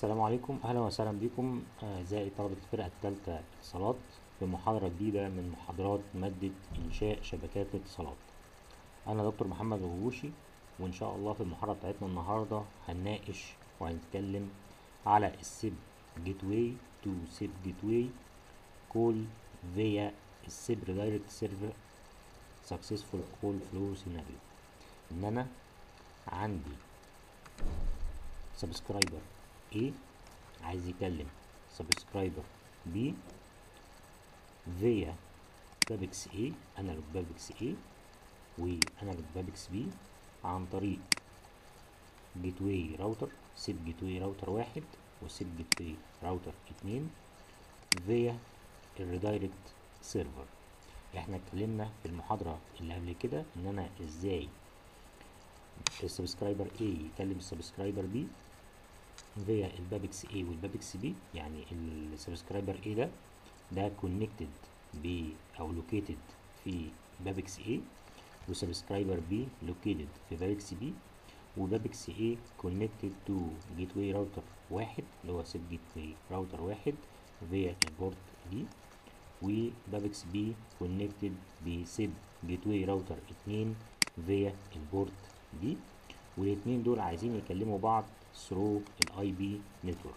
السلام عليكم اهلا وسهلا بكم اعزائي طلبه الفرقه الثالثه اتصالات بمحاضره جديده من محاضرات ماده انشاء شبكات الاتصالات انا دكتور محمد غوشي وان شاء الله في المحاضره بتاعتنا النهارده هنناقش وهنتكلم على السيب جيت واي تو سيب جيت واي كول فيا السيب دايركت سيرفر سكسسفول كول فلو سيناريو ان انا عندي سبسكرايبر A عايز يكلم سبسكرايبر B فيا بابكس A انالوج بابكس A وانالوج بابكس B عن طريق جيت واي راوتر سيب جيت واي راوتر واحد وسيب جيت واي راوتر اتنين فيا الريدايركت سيرفر احنا اتكلمنا في المحاضرة اللي قبل كده ان انا ازاي السبسكرايبر A يكلم السبسكرايبر B فيا البابكس A والبابكس B يعني السبسكرايبر A ده ده كونكتد ب او لوكيتد في بابكس A وسبسكرايبر B لوكيتد في بابكس B وبابكس A كونكتد تو جيت واي راوتر واحد اللي هو سيب جيت واي راوتر واحد فيا البورت دي وبابكس B كونكتد بسيب جيت واي راوتر اتنين فيا البورت دي والاتنين دول عايزين يكلموا بعض through الاي بي نتورك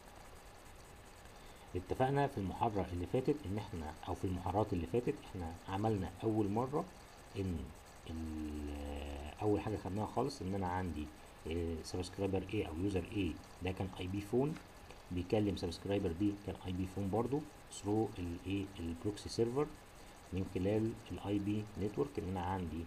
اتفقنا في المحاضرة اللي فاتت ان احنا او في المحاضرات اللي فاتت احنا عملنا اول مرة ان اول حاجة خدناها خالص ان انا عندي سبسكرايبر A او يوزر A ده كان اي بي فون بيكلم سبسكرايبر B كان اي بي فون برضو through الايه البروكسي سيرفر من خلال الاي بي نتورك ان انا عندي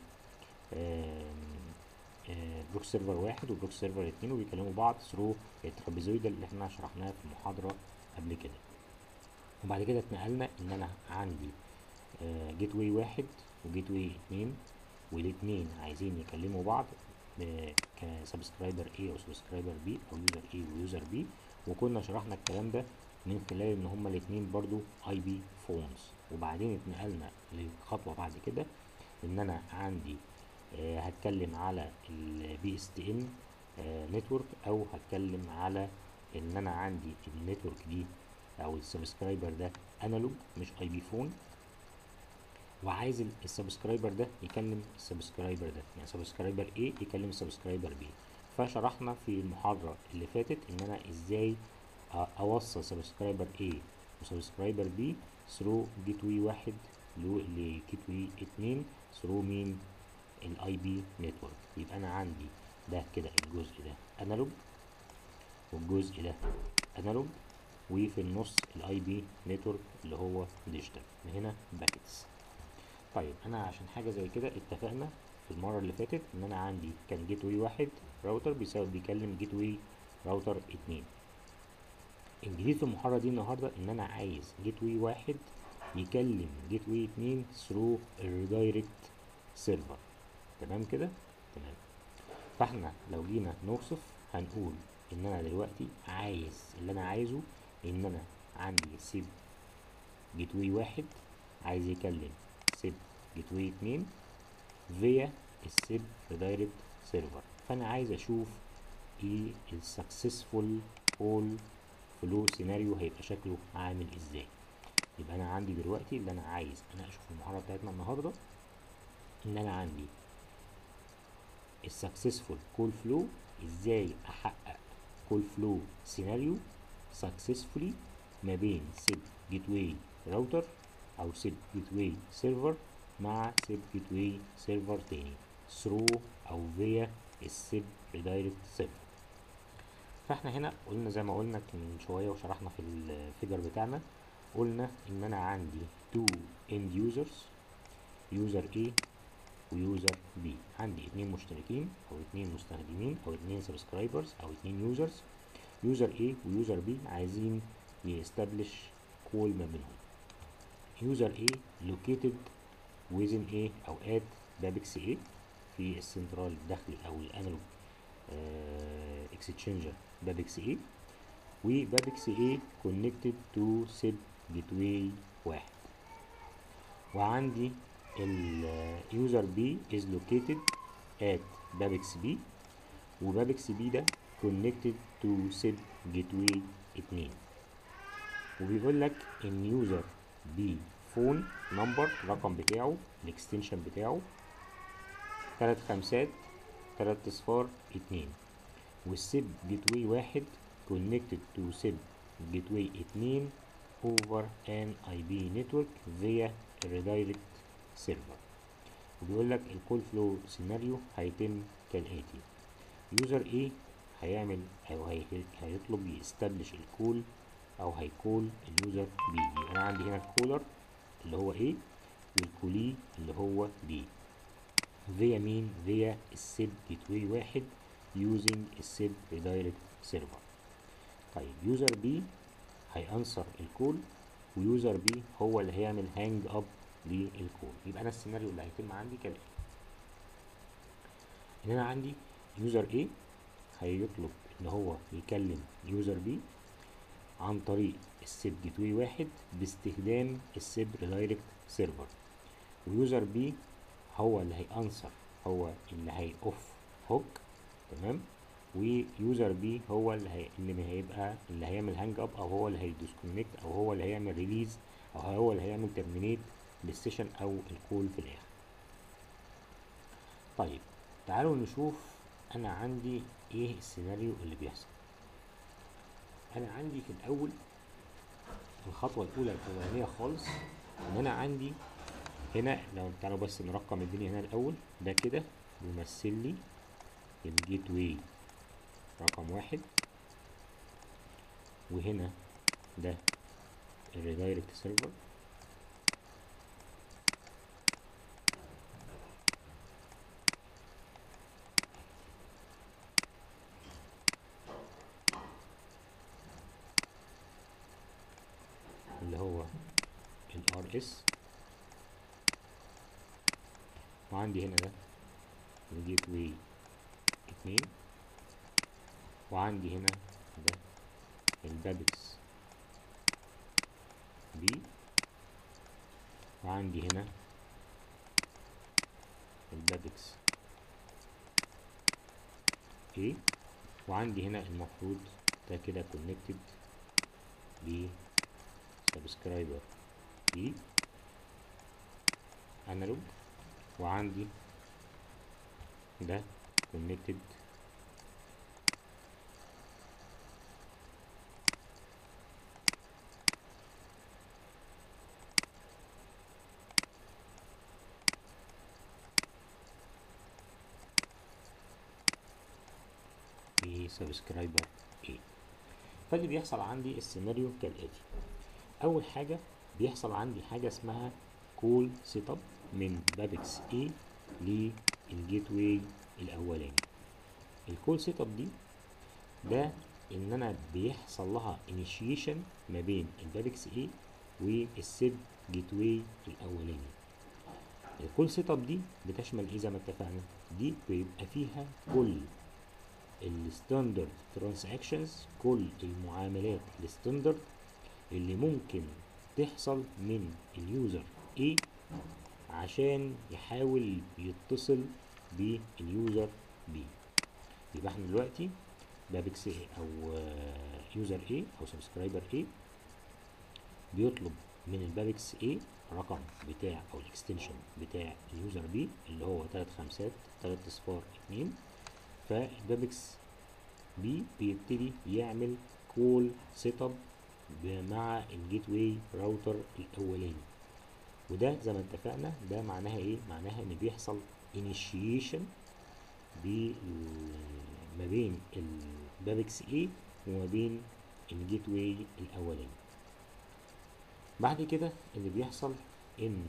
بروك سيرفر واحد وبروك سيرفر اتنين وبيكلموا بعض ثرو الترابيزويدال اللي احنا شرحناها في المحاضرة قبل كده وبعد كده اتنقلنا ان انا عندي جيت واي واحد وجيت واي اتنين والاتنين عايزين يكلموا بعض كسبسكرايبر A او سبسكرايبر B او يوزر A ويوزر B وكنا شرحنا الكلام ده من خلال ان هما الاتنين برضو اي بي فونز وبعدين اتنقلنا لخطوة بعد كده ان انا عندي آه هتكلم على البي اس تي ان نتورك او هتكلم على ان انا عندي النتورك دي او السبسكرايبر ده انالوج مش اي بي فون وعايز السبسكرايبر ده يكلم السبسكرايبر ده يعني سبسكرايبر A يكلم السبسكرايبر B فشرحنا في المحاضرة اللي فاتت ان انا ازاي اوصل سبسكرايبر A وسبسكرايبر B ثرو جيت واي واحد لجيت واي اتنين ثرو مين الاي بي نتورك يبقى انا عندي ده كده الجزء ده انالوج والجزء ده انالوج وفي النص الاي بي نتورك اللي هو ديجيتال من هنا باكيتس طيب انا عشان حاجه زي كده اتفقنا في المره اللي فاتت ان انا عندي كان جيت واي واحد راوتر بيساوي بيكلم جيت واي راوتر اتنين الجديد في المحاضره دي النهارده ان انا عايز جيت واي واحد يكلم جيت واي اتنين ثرو الريدايركت سيرفر تمام كده تمام فاحنا لو جينا نوصف هنقول ان انا دلوقتي عايز اللي انا عايزه ان انا عندي سيب جيت واي واحد عايز يكلم سيب جيت واي اتنين فيا السيب ريدايركت سيرفر فانا عايز اشوف ايه السكسسفول كول فلو سيناريو هيبقى شكله عامل ازاي يبقى انا عندي دلوقتي اللي انا عايز انا اشوف المحاضره بتاعتنا النهارده ان انا عندي السكسسفول كول فلو ازاي احقق كول فلو سيناريو سكسسفولي ما بين سيب جيت واي راوتر او سيب جيت واي سيرفر مع سيب جيت واي سيرفر تاني ثرو او فيا السيب ريدايركت سيرفر فاحنا هنا قلنا زي ما قلنا من شويه وشرحنا في الفيجر بتاعنا قلنا ان انا عندي تو اند يوزرز يوزر A ويوزر B عندي اتنين مشتركين او اتنين مستخدمين او اتنين سبسكرايبرز او اتنين يوزرز يوزر A ويوزر B عايزين يستبلش كول ما بينهم يوزر A located within A او at بابكس A في السنترال الداخلي او الانالوج اكستشينجر بابكس A وبابكس A connected to سيب جيت واي واحد وعندي اليوزر بي is located at بابكس بي وبابكس بي ده connected to سيب جيت واي اتنين وبيقول لك ان يوزر بي فون نمبر الرقم بتاعه الاكستنشن بتاعه تلات خمسات تلات اصفار اتنين والسيب جيت واي واحد connected to سيب جيت واي اتنين over an IP network via redirect server وبيقول لك الكول فلو سيناريو هيتم كالآتي يوزر A هيعمل أو هي هيطلب يستبلش الكول أو هيكول اليوزر B يبقى أنا عندي هنا الكولر اللي هو A والكولي اللي هو B فيا مين فيا السيب جيت واي واحد using السيب ريدايركت سيرفر طيب يوزر بي هيأنسر الكول ويوزر بي هو اللي هيعمل هانج اب للكول يبقى انا السيناريو اللي هيتم عندي كالاتي ان انا عندي يوزر A هيطلب ان هو يكلم يوزر B عن طريق السيب جيت واي واحد باستخدام السيب ريدايركت سيرفر ويوزر B هو اللي هيأنسر هو اللي هي اوف هوك تمام ويوزر بي هو اللي هي اللي هيبقى اللي هيعمل هانج اب او هو اللي هيديسكونكت او هو اللي هيعمل ريليز او هو اللي هيعمل ترمينيت للسيشن او الكول في الاخر طيب تعالوا نشوف انا عندي ايه السيناريو اللي بيحصل انا عندي في الاول الخطوه الاولى الاولانيه خالص ان انا عندي هنا لو تعالوا بس نرقم الدنيا هنا الاول ده كده بيمثل لي الجيت واي رقم واحد وهنا ده الريدايركت سيرفر اللي هو ال RS وعندي هنا ده الجيت واي اتنين وعندي هنا ده البابكس بي وعندي هنا البابكس A وعندي هنا المفروض ده كده كونكتد ب سبسكرايبر B انالوج وعندي ده كونكتد بسبسكرايبر A فاللي بيحصل عندي السيناريو كالآتي أول حاجة بيحصل عندي حاجة اسمها كول سيت اب من بابكس A للجيت واي الأولاني الكول سيت اب دي ده ان انا بيحصل لها انيشيشن ما بين البابكس A والسيب جيت واي الاولاني الكول سيت اب دي بتشمل ايه زي ما اتفقنا دي بيبقى فيها كل الستاندرد ترانزاكشنز كل المعاملات الستاندرد اللي ممكن تحصل من اليوزر A عشان يحاول يتصل باليوزر B يبقى احنا دلوقتي بابكس A او يوزر A او سبسكرايبر A بيطلب من البابكس A رقم بتاع او الاكستنشن بتاع اليوزر B اللي هو تلات خمسات تلات اصفار اتنين فالبابكس بي بيبتدي يعمل كول سيت اب مع الجيت واي راوتر الاولاني وده زي ما اتفقنا ده معناها ايه معناها ان بيحصل انيشيشن ما بين البابكس اي وما بين الجيت واي الاولاني بعد كده اللي بيحصل ان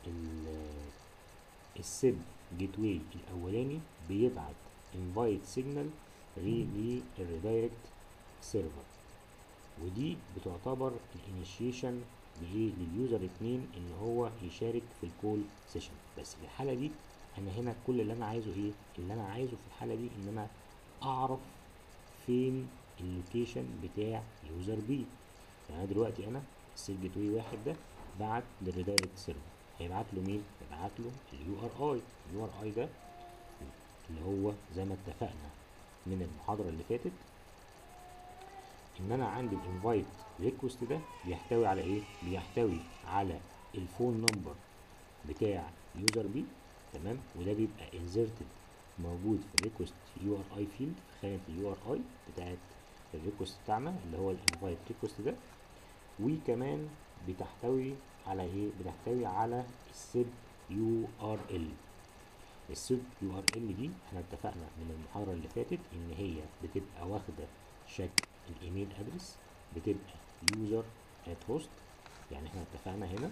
السيب جيت واي الاولاني بيبعت انفايت سيجنال للريدايركت سيرفر ودي بتعتبر الانيشيشن لايه لليوزر اتنين ان هو يشارك في الكول سيشن بس في الحاله دي انا هنا كل اللي انا عايزه ايه اللي انا عايزه في الحاله دي ان انا اعرف فين اللوكيشن بتاع يوزر بي يعني انا دلوقتي انا السيل جيت واي واحد ده بعت للريدايركت سيرفر هيبعت له مين هيبعت له اليو ار اي اليو ار اي ده اللي هو زي ما اتفقنا من المحاضرة اللي فاتت ان انا عندي الانفايت ريكوست ده بيحتوي على ايه بيحتوي على الفون نمبر بتاع يوزر بي تمام وده بيبقى انزرتد موجود في الريكوست يو ار اي فيلد في خانه اليو ار اي بتاعت الريكوست بتاعنا اللي هو الانفايت ريكوست ده وكمان بتحتوي على ايه بتحتوي على السيب يو ار ال السيب يو ار ال دي احنا اتفقنا من المحاضره اللي فاتت ان هي بتبقى واخده شكل الايميل ادرس بتبقى يوزر ات هوست يعني احنا اتفقنا هنا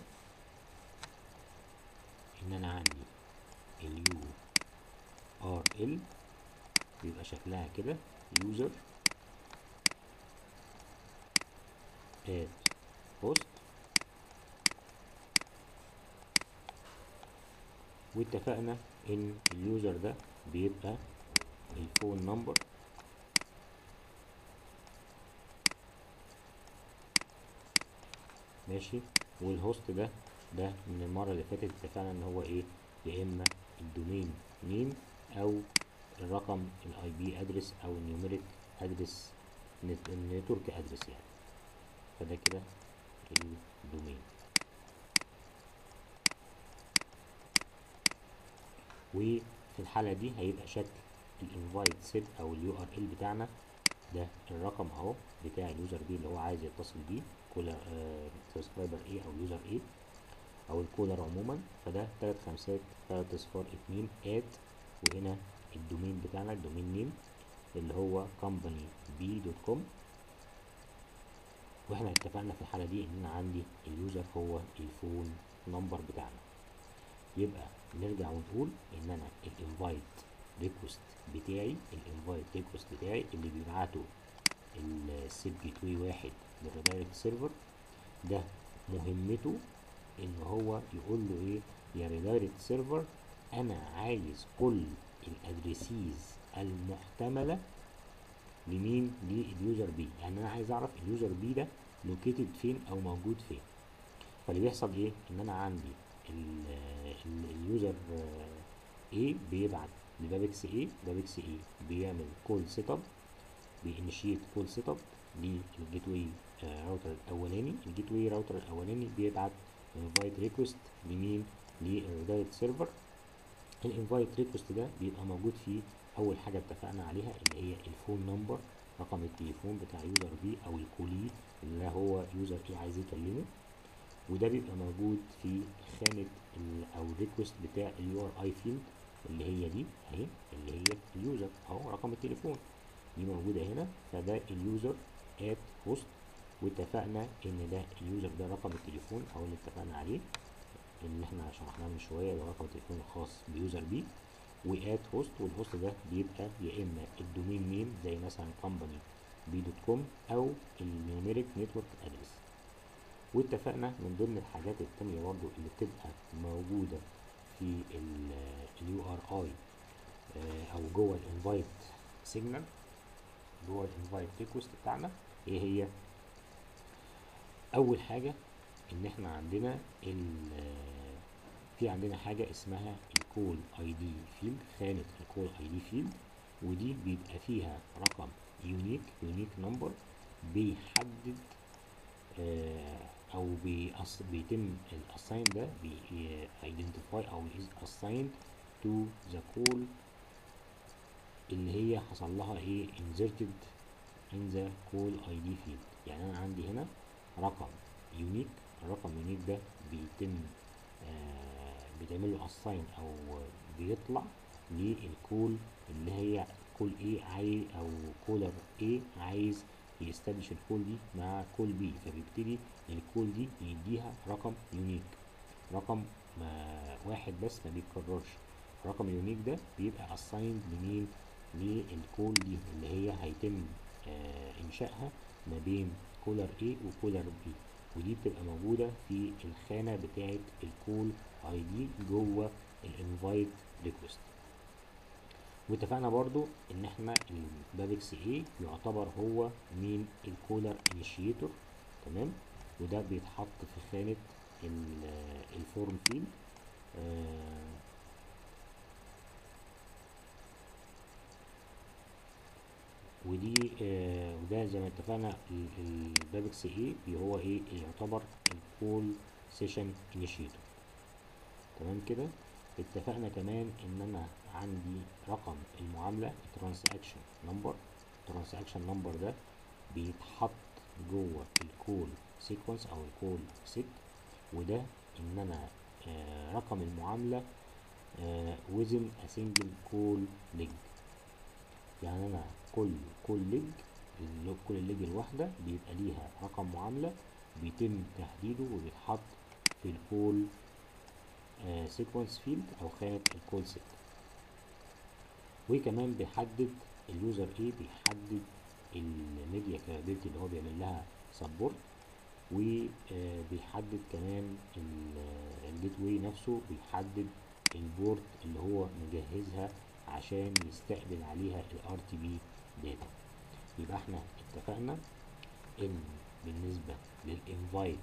ان انا عندي اليو ار ال بيبقى شكلها كده يوزر ات هوست واتفقنا ان اليوزر ده بيبقى الفون نمبر ماشي والهوست ده ده من المرة اللي فاتت اتفقنا ان هو ايه يا اما الدومين نيم او الرقم الاي بي ادرس او النيوميريك ادرس النتورك ادرس يعني فده كده الدومين وفي الحالة دي هيبقى شكل الانفايت سيب او اليو ار ال بتاعنا ده الرقم اهو بتاع اليوزر بي اللي هو عايز يتصل بيه كولر سبسكرايبر ايه او يوزر ايه او الكولر عموما فده تلات خمسات تلات اصفار اتنين ات وهنا الدومين بتاعنا الدومين نيم اللي هو company بي دوت كوم واحنا اتفقنا في الحالة دي ان انا عندي اليوزر هو الفون نمبر بتاعنا يبقى نرجع ونقول ان انا الانفايت ريكوست بتاعي الانفايت ريكوست بتاعي اللي بيبعته السيب جيت واي واحد للريدايركت سيرفر ده مهمته ان هو يقول له ايه يا ريدايركت سيرفر انا عايز كل الادريسيز المحتمله لمين لليوزر بي يعني انا عايز اعرف اليوزر بي ده لوكيتد فين او موجود فين فاللي بيحصل ايه ان انا عندي اليوزر A بيبعت لبابكس A بابكس A بيعمل كول سيت اب بينيشيت كول سيت اب للجيت واي راوتر الاولاني الجيت واي راوتر الاولاني بيبعت انفايت ريكوست لمين للريدايركت سيرفر الانفايت ريكوست ده بيبقى موجود فيه اول حاجه اتفقنا عليها اللي هي الفون نمبر رقم التليفون بتاع يوزر بي او الكولي اللي هو يوزر ايه عايز يكلمه وده بيبقى موجود في خانة او الريكوست بتاع اليو ار اي فيلد اللي هي دي اهي اللي هي اليوزر اهو رقم التليفون دي موجودة هنا فده اليوزر ات هوست واتفقنا ان ده اليوزر ده رقم التليفون او اللي اتفقنا عليه اللي احنا شرحناه من شوية ده رقم التليفون الخاص بيوزر بي وات هوست والهوست ده بيبقى يا اما الدومين نيم زي مثلا كومباني بي دوت كوم او النيوميريك نتورك ادرس واتفقنا من ضمن الحاجات التانية برضو اللي بتبقى موجودة في اليو ار اي او جوه الانفايت سيجنال جوه الانفايت ريكوست بتاعنا ايه هي اول حاجة ان احنا عندنا في عندنا حاجة اسمها الكول اي دي فيلد خانة الكول اي دي فيلد ودي بيبقى فيها رقم يونيك يونيك نمبر بيحدد آه او بيأص... بيتم الاساين ده بي identify او is assigned to the call اللي هي حصل لها ايه inserted in the call ID field يعني انا عندي هنا رقم يونيك الرقم يونيك ده بيتم آه بيتعمل له assign او بيطلع للكول اللي هي كول ايه عايز او كولر ايه عايز يستبدش الكول دي مع كول بي فبيبتدي الكول دي يديها رقم يونيك رقم ما واحد بس ما بيتكررش الرقم اليونيك ده بيبقى اسايند لمين للكول دي اللي هي هيتم آه انشائها ما بين كولر A وكولر B ودي بتبقى موجودة في الخانة بتاعة الكول اي دي جوه الانفايت ريكوست واتفقنا برضو ان احنا البابكس ايه يعتبر هو مين الكولر انيشيتور تمام وده بيتحط في خانة الفورم فيلد آه ودي آه وده زي ما اتفقنا البابكس ايه هو ايه يعتبر الكول سيشن انيشيتور تمام كده اتفقنا كمان ان انا عندي رقم المعامله ترانزاكشن نمبر ترانزاكشن نمبر ده بيتحط جوه الكول سيكونس او الكول سيت وده ان انا آه رقم المعامله آه within a single call leg يعني انا كل كل ليج كل ليج الواحده بيبقى ليها رقم معامله بيتم تحديده وبيتحط في الكول سيكونس فيلد او خانه الكول سيت وكمان بيحدد اليوزر ايه بيحدد الميديا كابابيلتي اللي هو بيعمل لها سبورت وبيحدد كمان الجيت واي نفسه بيحدد البورت اللي هو مجهزها عشان يستقبل عليها الار تي بي داتا يبقى احنا اتفقنا ان بالنسبه للانفايت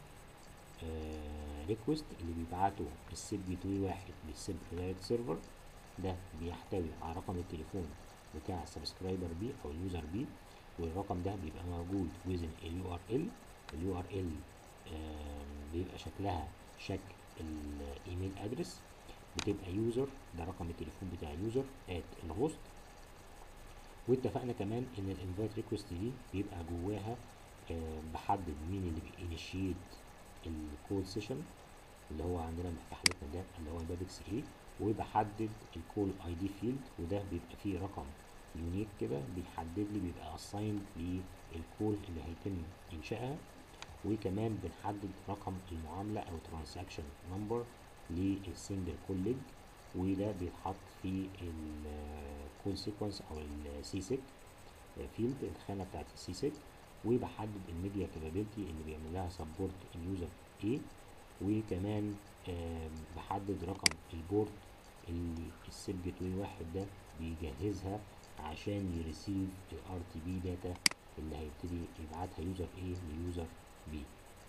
ريكوست اللي بيبعته السيب جيت واحد للسيب دايركت سيرفر ده بيحتوي على رقم التليفون بتاع السبسكرايبر بي او اليوزر بي والرقم ده بيبقى موجود ويزن اليو ار ال اليو ار ال بيبقى شكلها شكل الايميل ادرس بتبقى يوزر ده رقم التليفون بتاع اليوزر ات الهوست واتفقنا كمان ان الانفايت ريكوست دي بيبقى جواها آه بحدد مين اللي بينيشيت الكول سيشن اللي هو عندنا في حالتنا ده اللي هو البابكس ايه وبحدد الكول اي دي فيلد وده بيبقى فيه رقم يونيك كده بيحدد لي بيبقى اسايند للكول اللي هيتم انشائها وكمان بنحدد رقم المعامله او ترانزاكشن نمبر للسنجل كول ليج وده بيتحط في الكول سيكونس او السي سيك فيلد الخانه بتاعت السي سيك وبحدد الميديا كابابيلتي اللي بيعمل لها سبورت اليوزر ايه وكمان بحدد رقم البورت اللي السيب جيت واي واحد ده بيجهزها عشان يريسيف الار تي بي داتا اللي هيبتدي يبعتها يوزر ايه ليوزر بي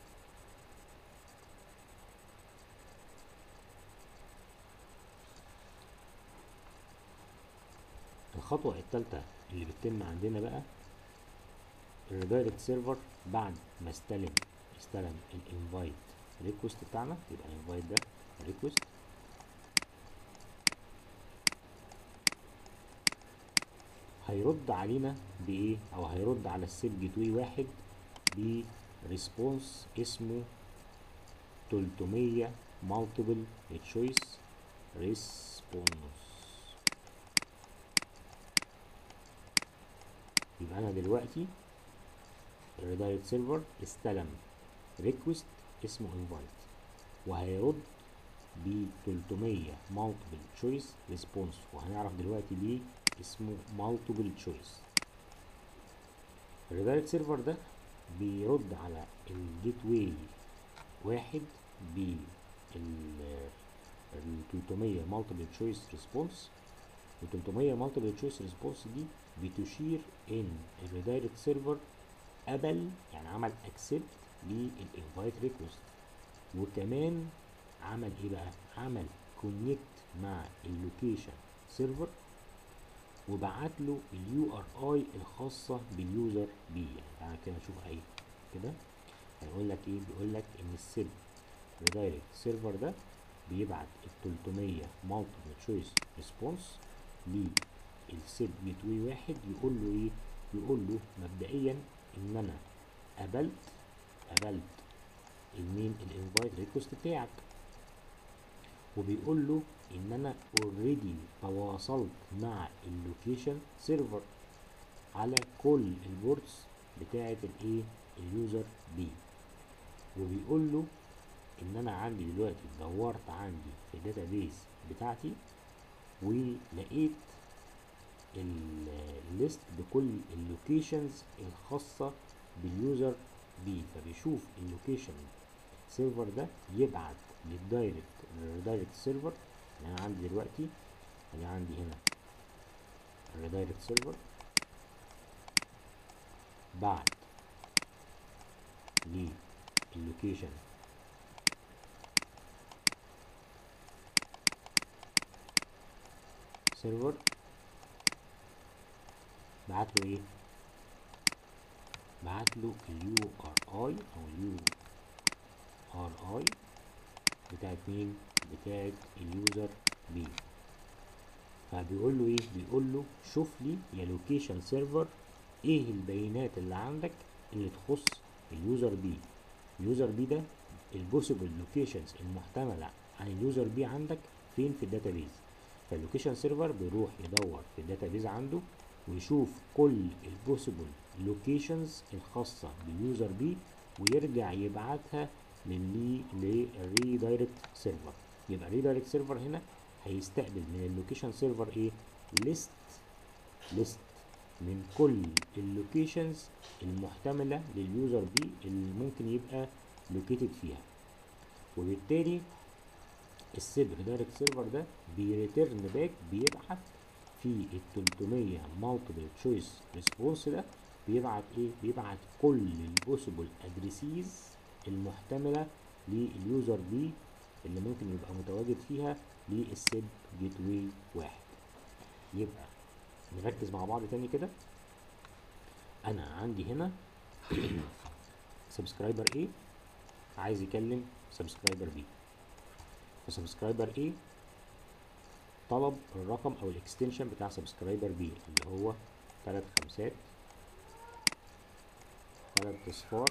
الخطوة التالتة اللي بتتم عندنا بقى الريدايركت سيرفر بعد ما استلم استلم الانفايت ريكوست بتاعنا يبقى الانفايت ده ريكوست هيرد علينا بايه او هيرد على السيب جيت واي واحد بريسبونس اسمه 300 مالتيبل تشويس ريسبونس يبقى انا دلوقتي الريدايركت سيرفر استلم ريكوست اسمه انفايت وهيرد ب 300 مالتيبل تشويس ريسبونس وهنعرف دلوقتي ليه اسمه مالتيبل تشويس الريدايركت سيرفر ده بيرد على الجيت واي واحد ب ال 300 مالتيبل تشويس ريسبونس و 300 مالتيبل تشويس ريسبونس دي بتشير ان الريدايركت سيرفر قبل يعني عمل اكسبت للانفايت ريكوست وكمان عمل ايه بقى عمل كونكت مع اللوكيشن سيرفر وبعت له اليو ار اي الخاصه باليوزر بي يعني تعالى كده نشوف ايه كده هيقول لك ايه بيقول لك ان السيب ريدايركت سيرفر ده بيبعت ال 300 مالتيبل تشويس ريسبونس للسيب جيت واي واحد يقول له ايه يقول له مبدئيا ان انا قبلت قبلت المين الانفايت ريكوست بتاعك وبيقول له ان انا اوريدي تواصلت مع اللوكيشن سيرفر على كل البورتس بتاعه الايه اليوزر بي وبيقول له ان انا عندي دلوقتي دورت عندي في الداتابيس بتاعتي ولقيت الليست بكل اللوكيشنز الخاصه باليوزر بي فبيشوف اللوكيشن سيرفر ده يبعت للدايركت للدايركت سيرفر يعني انا عندي دلوقتي انا عندي هنا الريدايركت سيرفر بعت للوكيشن سيرفر بعت له ايه بعت له اليو ار اي او اليو ار اي بتاعت مين بتاعت اليوزر بي فبيقول له ايه بيقول له شوف لي يا لوكيشن سيرفر ايه البيانات اللي عندك اللي تخص اليوزر بي اليوزر بي ده البوسيبل لوكيشنز المحتمله عن اليوزر بي عندك فين في الداتابيز فاللوكيشن سيرفر بيروح يدور في الداتابيز عنده ويشوف كل البوسيبل لوكيشنز الخاصه باليوزر بي ويرجع يبعتها للي للريدايركت سيرفر يبقى الريدايركت سيرفر هنا هيستقبل من اللوكيشن سيرفر ايه ليست ليست من كل اللوكيشنز المحتمله لليوزر بي اللي ممكن يبقى لوكيتد فيها وبالتالي السيب ريدايركت سيرفر ده بيريتيرن باك بيبعت في ال 300 مالتيبل تشويس ريسبونس ده بيبعت ايه بيبعت كل البوسيبل ادريسيز المحتمله لليوزر بي اللي ممكن يبقى متواجد فيها للسيب جيت واي واحد يبقى نركز مع بعض تاني كده انا عندي هنا سبسكرايبر A عايز يكلم سبسكرايبر B فسبسكرايبر A طلب الرقم او الاكستنشن بتاع سبسكرايبر B اللي هو تلات خمسات تلات اصفار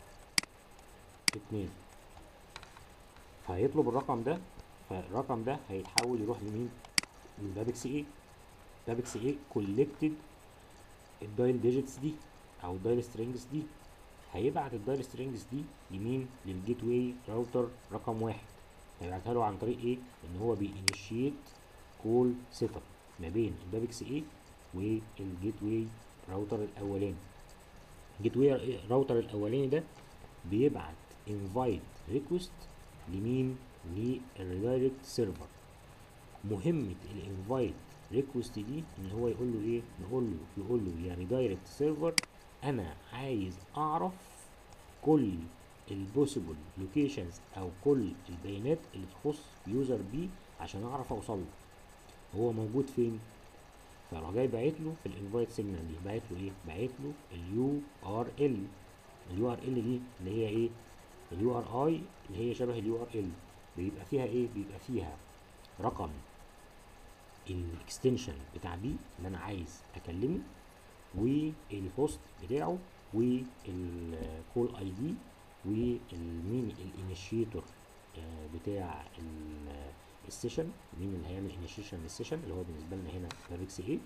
اتنين فهيطلب الرقم ده فالرقم ده هيتحول يروح لمين؟ لبابكس A بابكس A collected الدايل ديجيتس دي او الدايل سترينجز دي هيبعت الدايل سترينجز دي لمين للجيت واي راوتر رقم واحد هيبعتها له عن طريق ايه ان هو بينيشيت كول سيت اب ما بين البابكس ايه والجيت واي راوتر الاولاني الجيت واي راوتر الاولاني ده بيبعت انفايت ريكوست لمين للريدايركت سيرفر مهمه الانفايت ريكوست دي ان هو يقول له ايه نقول له يقول له يا ريدايركت سيرفر انا عايز اعرف كل البوسيبل لوكيشنز او كل البيانات اللي تخص يوزر بي عشان اعرف اوصل له هو موجود فين فراح جاي باعت له في الانفايت سيجنال دي باعت له ايه باعت له اليو ار ال اليو ار ال دي اللي هي ايه اليو ار اي اللي هي شبه اليو ار ال بيبقى فيها ايه بيبقى فيها رقم الاكستنشن بتاع بي اللي انا عايز اكلمه والهوست بتاعه والكول اي دي والمين الانيشيتور بتاع السيشن مين اللي هيعمل انيشيشن للسيشن اللي هو بالنسبه لنا هنا بابكس ايه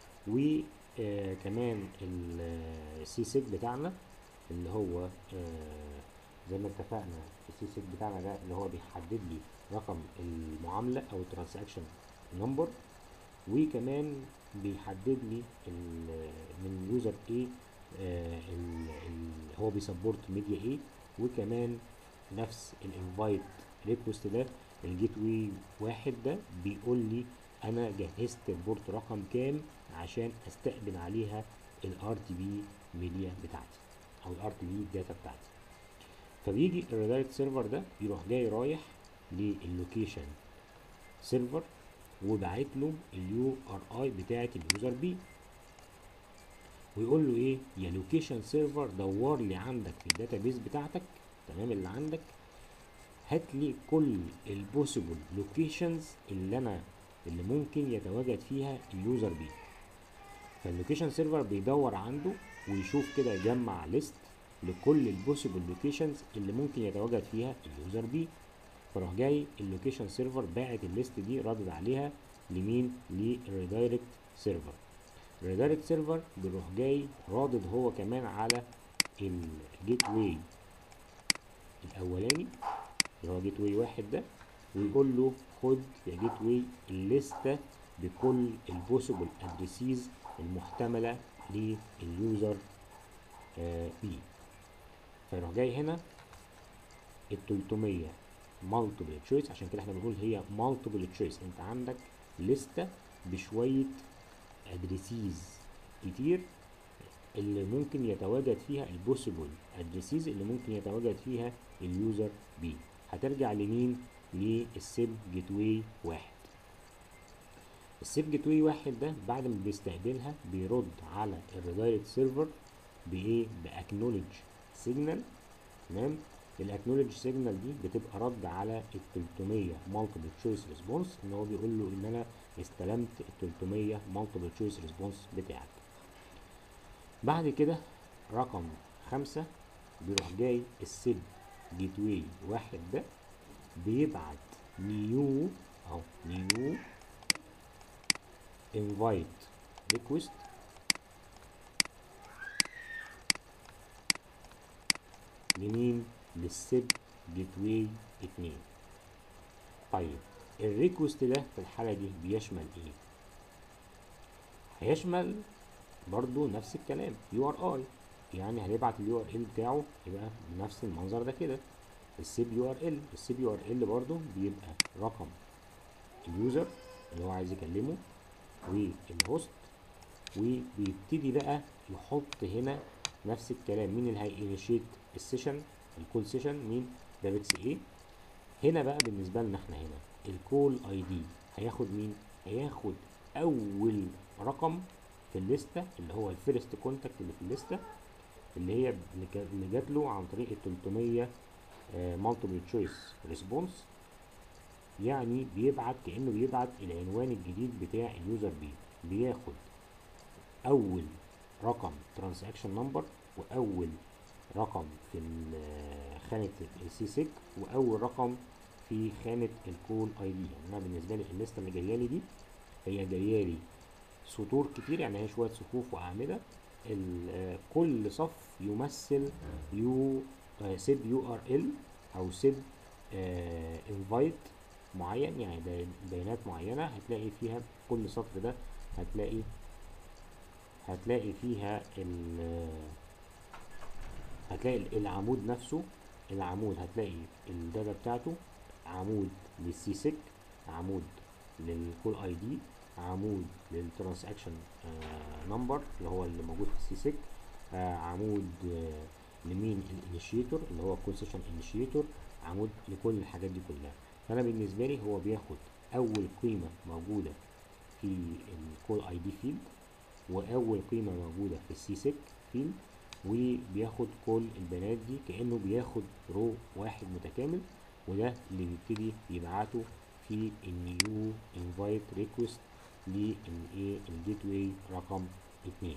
وكمان السي سيج بتاعنا اللي هو آه زي ما اتفقنا السي سيج بتاعنا ده اللي هو بيحدد لي رقم المعامله او الترانزاكشن نمبر وكمان بيحدد لي من يوزر ايه آه هو بيسبورت ميديا ايه وكمان نفس الانفايت ريكوست ده الجيت واي واحد ده بيقول لي انا جهزت البورت رقم كام عشان استقبل عليها الار تي بي ميديا بتاعتي او الار تي بي داتا بتاعتي فبيجي الريدايركت سيرفر ده يروح جاي رايح للوكيشن سيرفر وبعت له اليو ار اي بتاعه اليوزر بي ويقول له ايه يا لوكيشن سيرفر دور لي عندك في الداتابيز بتاعتك تمام اللي عندك هات لي كل البوسيبل لوكيشنز اللي انا اللي ممكن يتواجد فيها اليوزر بي فاللوكيشن سيرفر بيدور عنده ويشوف كده يجمع ليست لكل البوسيبل لوكيشنز اللي ممكن يتواجد فيها اليوزر بي فراح جاي اللوكيشن سيرفر باعت الليست دي ردد عليها لمين للريدايركت سيرفر الريدايركت سيرفر بيروح جاي رادد هو كمان على الجيت واي الاولاني اللي هو جيت واي واحد ده ويقول له خد يا جيت واي الليسته بكل البوسيبل ادريسيز المحتمله لليوزر آه بي فيروح جاي هنا ال 300 مالتيبل تشويس عشان كده احنا بنقول هي مالتيبل تشويس انت عندك لستة بشوية ادريسيز كتير اللي ممكن يتواجد فيها البوسيبل ادريسيز اللي ممكن يتواجد فيها اليوزر بي هترجع لمين للسيب جيت واي واحد السيف جيت واي واحد ده بعد ما بيستقبلها بيرد على الريدايركت سيرفر بايه باكنولج سيجنال تمام الاكنولج سيجنال دي بتبقى رد على ال 300 مالتيبل تشويس ريسبونس ان هو بيقول له ان انا استلمت ال 300 مالتيبل تشويس ريسبونس بتاعك بعد كده رقم خمسة بيروح جاي السيب جيت واي واحد ده بيبعت نيو اهو نيو انفايت ريكوست لمين للسيب جيت واي اتنين طيب الريكوست ده في الحالة دي بيشمل ايه هيشمل برضو نفس الكلام يو ار اي يعني هنبعت اليو ار ال بتاعه يبقى بنفس المنظر ده كده السيب يو ار ال السيب يو ار ال برضو بيبقى رقم اليوزر اللي هو عايز يكلمه والهوست وبيبتدي بقى يحط هنا نفس الكلام مين اللي هينيشيت السيشن الكول سيشن مين دافكس ايه هنا بقى بالنسبه لنا احنا هنا الكول اي دي هياخد مين هياخد اول رقم في الليسته اللي هو الفيرست كونتاكت اللي في الليسته اللي هي اللي جات له عن طريق ال 300 مالتيبل تشويس ريسبونس يعني بيبعت كانه بيبعت العنوان الجديد بتاع اليوزر بي بياخد اول رقم ترانزاكشن نمبر واول رقم في خانه السي سيك واول رقم في خانه الكول اي دي يعني انا بالنسبه لي الليسته اللي جايه لي دي هي جايه لي سطور كتير يعني هي شويه صفوف واعمده كل صف يمثل يو سيب يو ار ال او سيب انفايت معين يعني بيانات معينه هتلاقي فيها كل سطر ده هتلاقي هتلاقي فيها ال هتلاقي العمود نفسه العمود هتلاقي الداتا بتاعته عمود للسي سيك عمود للكول اي دي عمود للترانزاكشن نمبر اللي هو اللي موجود في السي سيك آه عمود آه لمين الانيشيتور اللي هو كول سيشن انيشيتور عمود لكل الحاجات دي كلها فانا بالنسبه لي هو بياخد اول قيمه موجوده في الكول اي دي فيلد واول قيمه موجوده في السي سيك فيلد وبياخد كل البيانات دي كانه بياخد رو واحد متكامل وده اللي بيبتدي يبعته في النيو انفايت ريكوست للايه الجيت واي رقم اتنين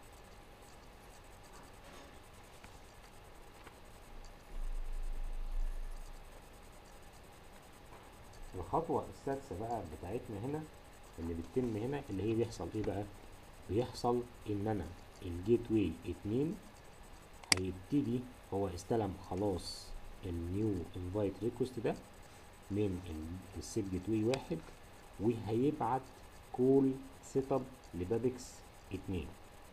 الخطوة السادسة بقى بتاعتنا هنا اللي بتتم هنا اللي هي بيحصل ايه بقى بيحصل ان انا الجيت واي اتنين هيبتدي هو استلم خلاص النيو انفايت ريكوست ده من السيب جيت واي واحد وهيبعت كول سيت اب لبابكس اتنين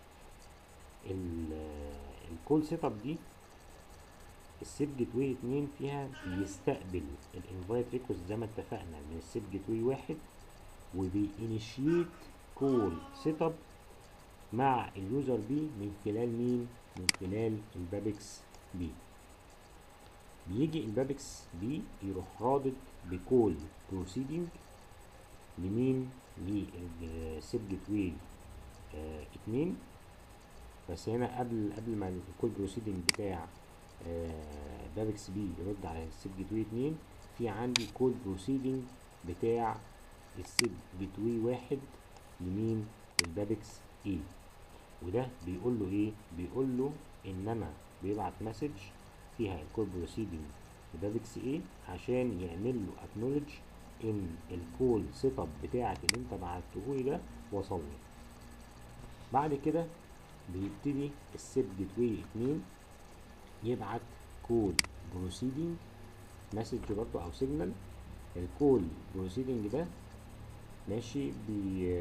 الكول سيت اب دي السيب جيت واي اتنين فيها بيستقبل الانفايت ريكوست زي ما اتفقنا من السيب جيت واي واحد وبينيشيت كول سيت اب مع اليوزر بي من خلال مين من خلال البابكس بي بيجي البابكس بي يروح رادد بكول بروسيدنج لمين للسيب جيت واي اه اتنين بس هنا قبل قبل ما الكول بروسيدنج بتاع آه بابكس بي يرد على السيب جيت واي اتنين في عندي كول بروسيدنج بتاع السيب جيت واي واحد لمين البابكس اي وده بيقول له ايه بيقول له ان انا بيبعت مسج فيها الكول بروسيدنج لبابكس ايه عشان يعمل له اكنولج ان الكول سيت اب بتاعك اللي انت بعته لي ده وصلني بعد كده بيبتدي السيب جيت واي اتنين يبعت كول بروسيدنج مسج برضه او سيجنال الكول بروسيدنج ده ماشي بي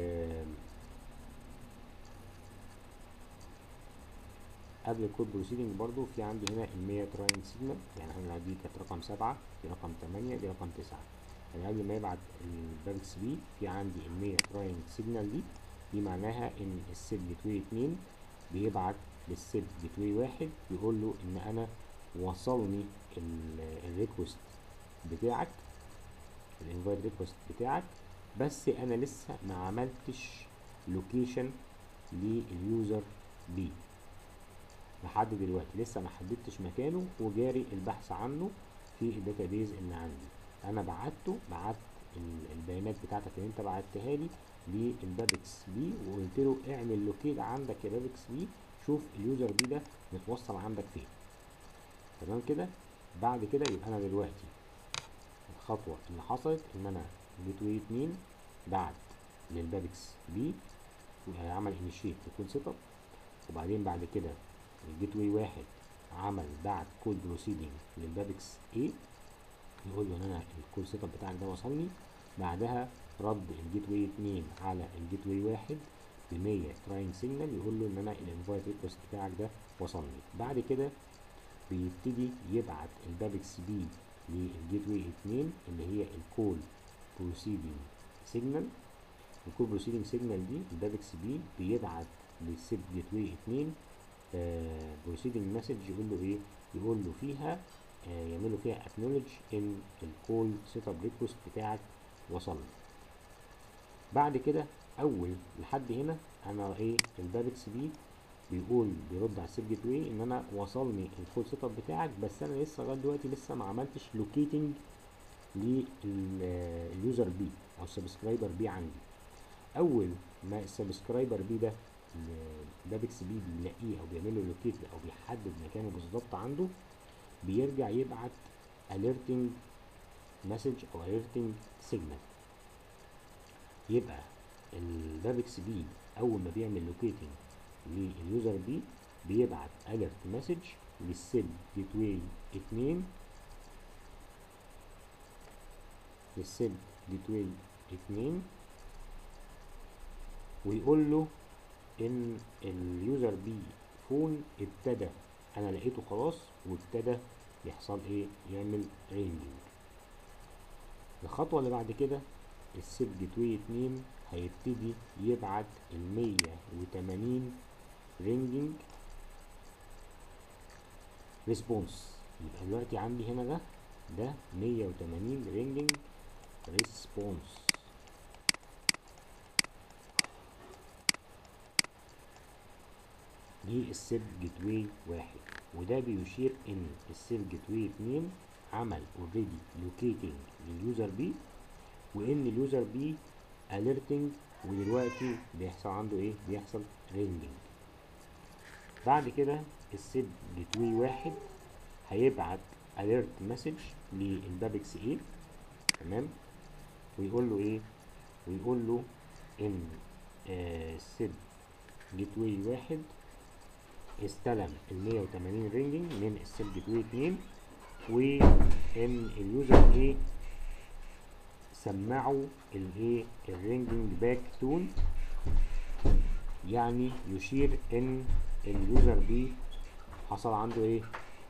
قبل الكود بروسيدنج برضو في عندي هنا المية تراين سيجنال يعني احنا دي كانت رقم سبعة دي رقم تمانية دي رقم تسعة يعني قبل ما يبعت البالكس بي في عندي المية تراين سيجنال دي دي معناها ان السيب جيت واي اتنين بيبعت للسيب جيت واي واحد يقول له ان انا وصلني الريكوست بتاعك الانفايت ريكوست بتاعك بس انا لسه ما عملتش لوكيشن لليوزر بي لحد دلوقتي لسه ما حددتش مكانه وجاري البحث عنه في الداتابيز اللي عندي انا بعته بعت ال- البيانات بتاعتك اللي انت بعتها لي للبابكس بي وقلت له اعمل لوكيت عندك يا بابكس بي شوف اليوزر بي ده متوصل عندك فين تمام كده بعد كده يبقى انا دلوقتي الخطوه اللي حصلت ان انا جيت واي 2 بعت للبابكس بي عمل انيشيت يكون سيت اب وبعدين بعد كده الجيت واي واحد عمل بعت كول بروسيدنج للبابكس اي يقول له ان انا الكول سيت اب بتاعك ده وصلني بعدها رد الجيت واي 2 على الجيت واي واحد ب 100 تراينج سيجنال يقول له ان انا الانفايت ريكوست بتاعك ده وصلني بعد كده بيبتدي يبعت البابكس بي للجيت واي 2 اللي هي الكول بروسيدنج سيجنال الكول بروسيدنج سيجنال دي البابكس بي بيبعت للسيب جيت واي 2 بروسيدنج مسج يقول له ايه يقول له فيها آه يعملوا فيها اكنولج ان الكول سيت اب ريكوست بتاعك وصل بعد كده اول لحد هنا انا ايه البابكس بي بيقول بيرد على السيب جيت واي ان انا وصلني الكول سيت اب بتاعك بس انا لسه لغايه دلوقتي لسه ما عملتش لوكيتنج لليوزر بي او السبسكرايبر بي عندي اول ما السبسكرايبر بي ده البابكس بي بيلاقيه او بيعمل له لوكيت او بيحدد مكانه بالظبط عنده بيرجع يبعت alerting مسج او alerting signal يبقى البابكس بي اول ما بيعمل لوكيتنج لليوزر بي بيبعت alert مسج للسيب جيت واي 2 للسيب جيت واي 2 ويقول له ان اليوزر بي فون ابتدى انا لقيته خلاص وابتدى يحصل ايه يعمل رينجينج الخطوة اللي بعد كده السيب جيت واي 2 هيبتدي يبعت ال 180 رينجينج ريسبونس يبقى دلوقتي عندي هنا ده ده 180 رينجينج ريسبونس دي السيب جيت واي واحد وده بيشير ان السيب جيت واي اتنين عمل اوريدي لوكيتنج لليوزر بي وان اليوزر بي اليرتنج ودلوقتي بيحصل عنده ايه بيحصل رينجينج بعد كده السيب جيت واي واحد هيبعت اليرت مسج للبابكس ايه تمام ويقول له ايه ويقول له ان آه السيب جيت واي واحد استلم ال 180 رينجينج من السيب جيت واي 2 وان اليوزر ايه سمعوا الايه الرينجينج باك تون يعني يشير ان اليوزر بي حصل عنده ايه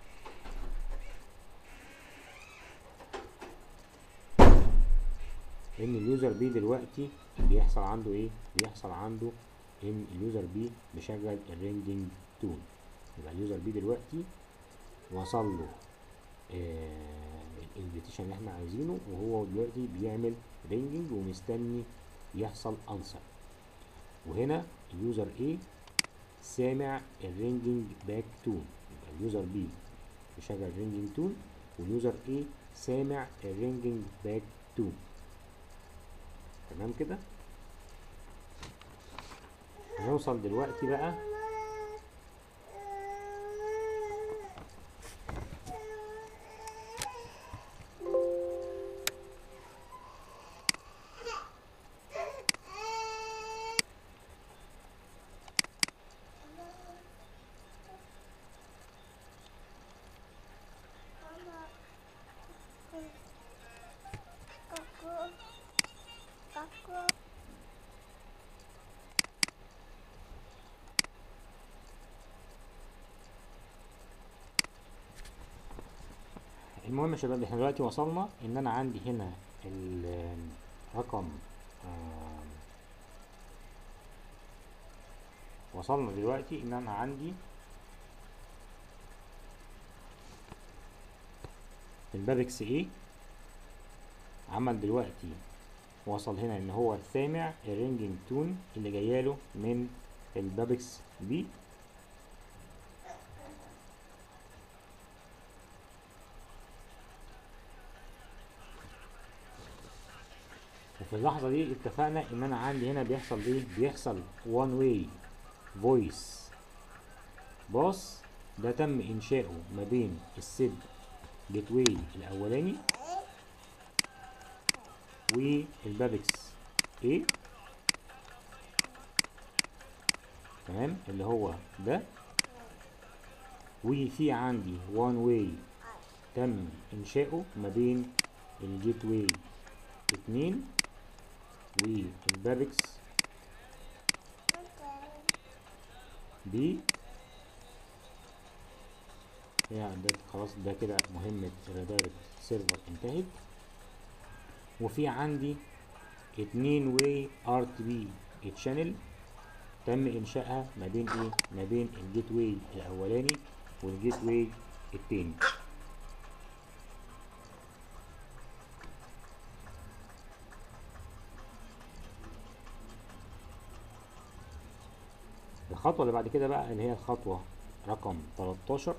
ان اليوزر بي دلوقتي بيحصل عنده ايه بيحصل عنده ان اليوزر بي مشغل الرينجينج تون يبقى اليوزر بي دلوقتي وصل له آه الانفيتيشن اللي احنا عايزينه وهو دلوقتي بيعمل رينجينج ومستني يحصل انسر وهنا اليوزر ايه سامع الرينجينج باك تون يبقى اليوزر بي مشغل رينجينج تون واليوزر ايه سامع الرينجينج باك تون تمام كده هنوصل دلوقتي بقى المهم يا شباب احنا دلوقتي وصلنا ان انا عندي هنا الرقم وصلنا دلوقتي ان انا عندي البابكس ايه عمل دلوقتي وصل هنا ان هو سامع الرينجينج تون اللي جاياله من البابكس بي وفي اللحظة دي اتفقنا ان انا عندي هنا بيحصل ايه بيحصل one way voice باص ده تم انشاؤه ما بين السيب جيت واي الاولاني والبابكس A تمام اللي هو ده وفي عندي وان واي تم انشاؤه ما بين الجيت واي اتنين والبابكس بي يعني ده خلاص ده كده مهمة الريدايركت سيرفر انتهت وفي عندي اتنين واي ار تي بي تشانل تم انشائها ما بين ايه ما بين الجيت واي الاولاني والجيت واي التاني الخطوة اللي بعد كده بقى اللي هي الخطوة رقم 13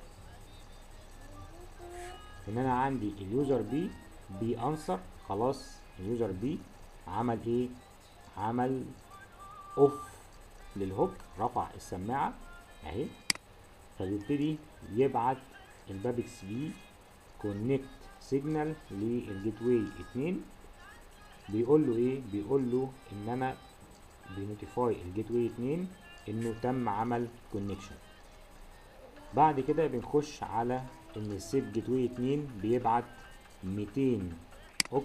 ان انا عندي اليوزر بي بي انسر خلاص اليوزر بي عمل ايه عمل اوف للهوك رفع السماعة اهي فبيبتدي يبعت البابكس بي كونكت سيجنال للجيت واي 2 بيقول له ايه بيقول له ان انا بنوتيفاي الجيت واي 2 انه تم عمل كونكشن بعد كده بنخش على ان السيب جيت واي 2 بيبعت 200 اوك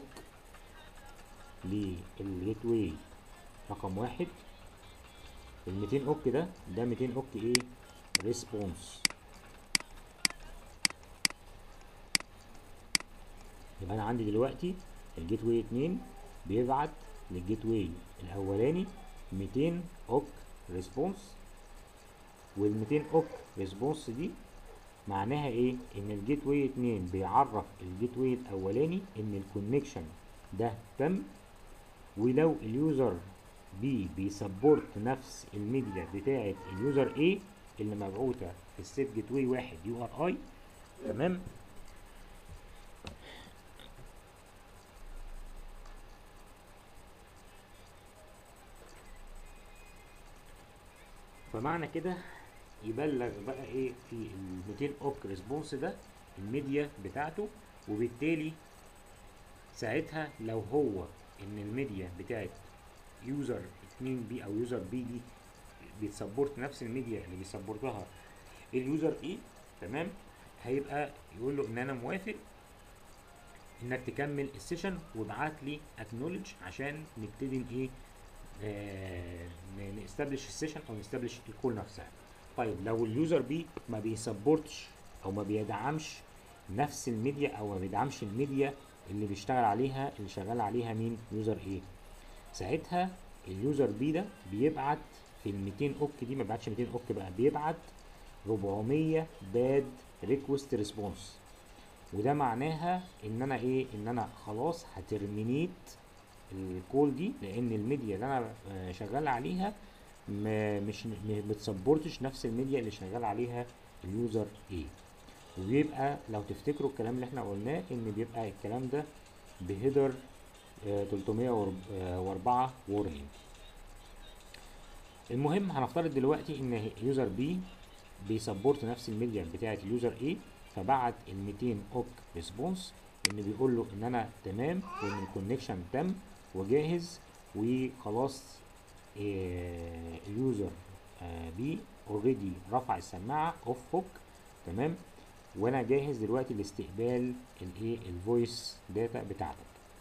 للجيت واي رقم واحد ال 200 اوك ده ده 200 اوك ايه ريسبونس يبقى انا عندي دلوقتي الجيت واي 2 بيبعت للجيت واي الاولاني 200 اوك ريسبونس وال 200 اوك ريسبونس دي معناها ايه ان الجيت واي 2 بيعرف الجيت واي الاولاني ان الكونكشن ده تم ولو اليوزر بي بيسبورت نفس الميديا بتاعه اليوزر A اللي مبعوثه في السيت جيت واي واحد يو ار اي تمام فمعنى كده يبلغ بقى ايه في ال 200 اوك ريسبونس ده الميديا بتاعته وبالتالي ساعتها لو هو ان الميديا بتاعت يوزر 2 بي او يوزر بي دي بتسبورت نفس الميديا اللي بيسبورتها اليوزر اي تمام هيبقى يقول له ان انا موافق انك تكمل السيشن وابعت لي اكنولج عشان نبتدي ايه آه نستبلش السيشن او نستبلش الكول نفسها طيب لو اليوزر بي ما بيسبورتش او ما بيدعمش نفس الميديا او ما بيدعمش الميديا اللي بيشتغل عليها اللي شغال عليها مين يوزر ايه ساعتها اليوزر بي ده بيبعت في ال 200 اوك دي ما بيبعتش 200 اوك بقى بيبعت 400 باد ريكوست ريسبونس وده معناها ان انا ايه ان انا خلاص هترمينيت الكول دي لان الميديا اللي انا شغال عليها ما مش ما بتسبورتش نفس الميديا اللي شغال عليها اليوزر ايه وبيبقى لو تفتكروا الكلام اللي احنا قلناه ان بيبقى الكلام ده بهيدر 304 وورنينج المهم هنفترض دلوقتي ان يوزر بي بيسبورت نفس الميديا بتاعه اليوزر ايه فبعت ال 200 اوك ريسبونس ان بيقول له ان انا تمام وان الكونكشن تم وجاهز وخلاص إيه اليوزر آه بي اوريدي رفع السماعه اوف هوك تمام وانا جاهز دلوقتي لاستقبال الايه الفويس داتا بتاعتك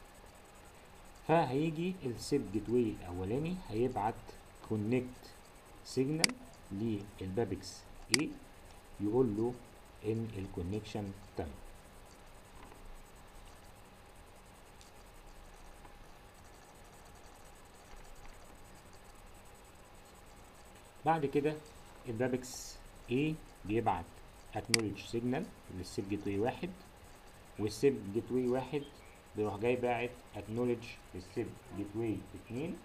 فهيجي السيب جيت واي الاولاني هيبعت كونكت سيجنال للبابكس A يقول له ان الكونكشن تم بعد كده البابكس A بيبعت acknowledge signal للسيب جيت واي واحد والسيب جيت واي واحد بيروح جاي باعت acknowledge السيب جيت واي 2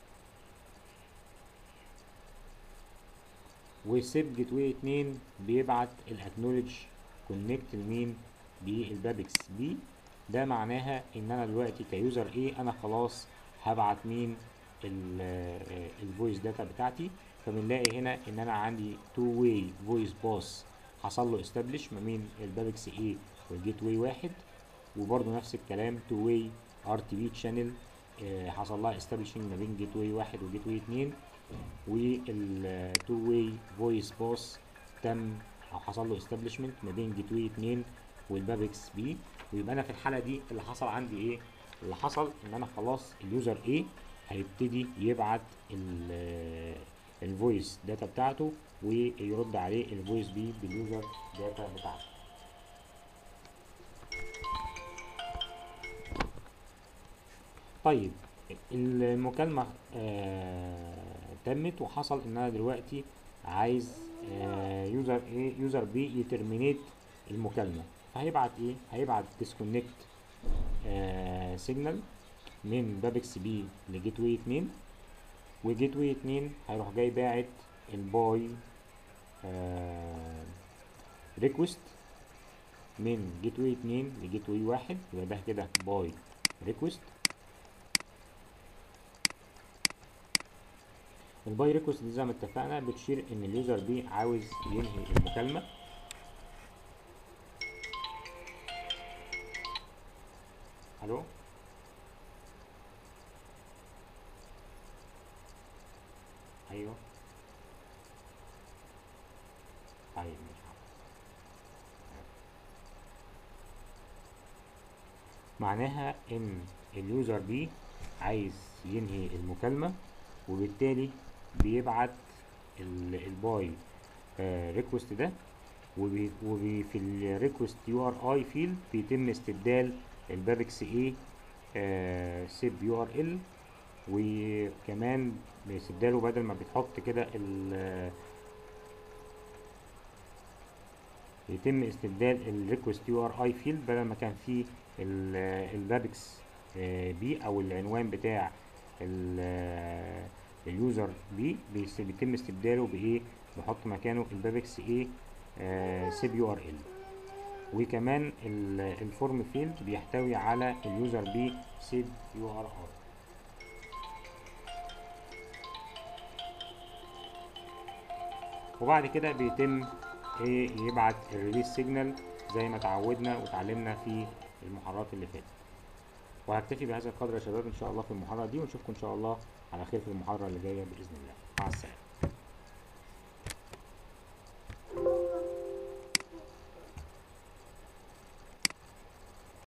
والسيب جيت واي 2 بيبعت الاكنولج كونكت لمين بالبابكس بي ده معناها ان انا دلوقتي كيوزر ايه انا خلاص هبعت مين الفويس داتا بتاعتي فبنلاقي هنا ان انا عندي تو واي فويس باس حصل له استابليش ما بين البابكس ايه والجيت واي واحد وبرضه نفس الكلام تو واي ار تي بي تشانل حصل لها استابليشنج ما بين جيت واي واحد وجيت واي اتنين والتو واي فويس باس تم او حصل له استابليشمنت ما بين جيت واي 2 والبابكس بي ويبقى انا في الحاله دي اللي حصل عندي ايه اللي حصل ان انا خلاص اليوزر ايه هيبتدي يبعت الفويس داتا بتاعته ويرد عليه الفويس بي باليوزر داتا بتاعته طيب المكالمة آه تمت وحصل ان انا دلوقتي عايز آه يوزر ايه يوزر بي يترمينيت المكالمة فهيبعت ايه هيبعت ديسكونكت آه سيجنال من بابكس بي لجيت واي 2 وجيت واي 2 هيروح جاي باعت الباي آه ريكوست من جيت واي 2 لجيت واي 1 يبقى ده كده باي ريكوست الباي ريكوست دي زي ما اتفقنا بتشير ان اليوزر بي عاوز ينهي المكالمه الو ايوه طيب مش معناها ان اليوزر بي عايز ينهي المكالمه وبالتالي بيبعت الباي ريكوست ده وبي وبي في الريكوست يو ار اي فيلد بيتم استبدال البابكس اي سيب يو ار ال وكمان باستبداله بدل ما بتحط كده ال يتم استبدال الريكوست يو ار اي فيلد بدل ما كان فيه البابكس بي او العنوان بتاع اليوزر بي بيتم استبداله بايه بحط مكانه البابكس ايه سيب يو ار ال وكمان الفورم فيلد بيحتوي على اليوزر بي سيب يو ار ار وبعد كده بيتم ايه يبعت الريليس سيجنال زي ما اتعودنا وتعلمنا في المحاضرات اللي فاتت وهكتفي بهذا القدر يا شباب ان شاء الله في المحاضره دي ونشوفكم ان شاء الله على خير في المحاضره اللي جايه باذن الله مع السلامه